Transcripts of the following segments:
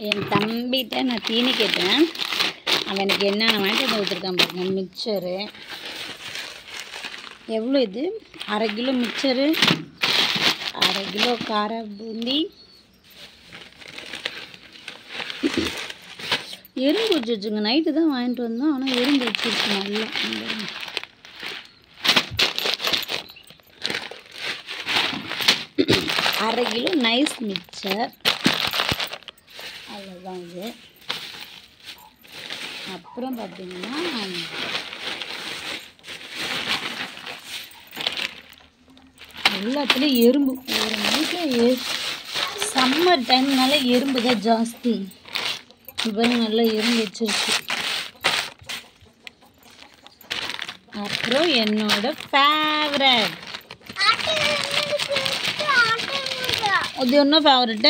என் தம்பிகிட்ட நான் தீனி கேட்டேன் அவன் எனக்கு என்னென்ன வாங்கிட்டு வந்து கொடுத்துருக்கான் பாருங்க மிக்சரு எவ்வளோ இது அரை கிலோ மிக்சரு அரை கிலோ கார பூந்தி எறும்பு வச்சு வச்சுங்க நைட்டு தான் வாங்கிட்டு வந்தோம் ஆனால் எறும்பு வச்சிருக்கு நல்லா இங்க பாருங்க. அரை கிலோ நைஸ் மிக்சர் அவ்வளோதான் இது அப்புறம் பார்த்தீங்கன்னா எல்லாத்துலேயும் எறும்பு ஒரு வீட்டில் எ சம்மர் டைம்னால எறும்பு தான் ஜாஸ்தி இப்போ நல்லா எறும்பு வச்சிருக்கு அப்புறம் என்னோட ஃபேவரட் இது என்ன ஃபேவரெட்டு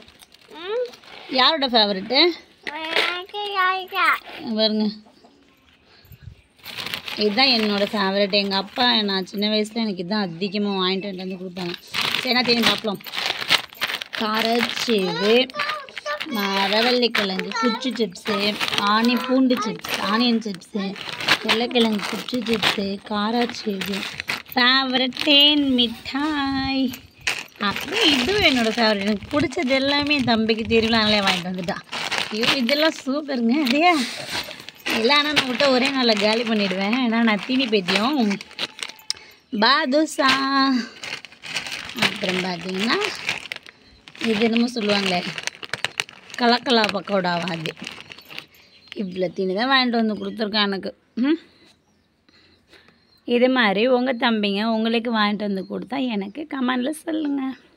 யாரோட ஃபேவரெட்டு பாருங்க இதுதான் என்னோட ஃபேவரட் எங்கள் அப்பா நான் சின்ன வயசில் எனக்கு இதுதான் அதிகமாக வாங்கிட்டு வந்து கொடுப்பாங்க சரி என்ன தெரியும் பார்க்கலாம் காரச்சேவு மரவள்ளிக்கிழங்கு குச்சி சிப்ஸு ஆனி பூண்டு சிப்ஸ் ஆனியன் சிப்ஸு உருளைக்கிழங்கு குச்சி சிப்ஸு காராச்சேவு ஃபேவரட் தேன் மிட்டாய் அப்புறம் இதுவும் என்னோட ஃபேவரட் எனக்கு பிடிச்சது எல்லாமே என் தம்பிக்கு தெரியல அதனாலே வாங்கிட்டு வந்துட்டான் ஐயோ இதெல்லாம் சூப்பருங்க அதே இல்லை ஆனால் நான் விட்ட ஒரே நாளில் காலி பண்ணிடுவேன் ஏன்னா நான் தீனி பைத்தியம் பாதுஷா அப்புறம் பார்த்தீங்கன்னா இது என்னமோ சொல்லுவாங்களே கலக்கலா பக்கோடாவா அது இவ்வளோ தீனி தான் வாங்கிட்டு வந்து கொடுத்துருக்கான் எனக்கு ம் இது மாதிரி உங்கள் தம்பிங்க உங்களுக்கு வாங்கிட்டு வந்து கொடுத்தா எனக்கு கமெண்டில் சொல்லுங்கள்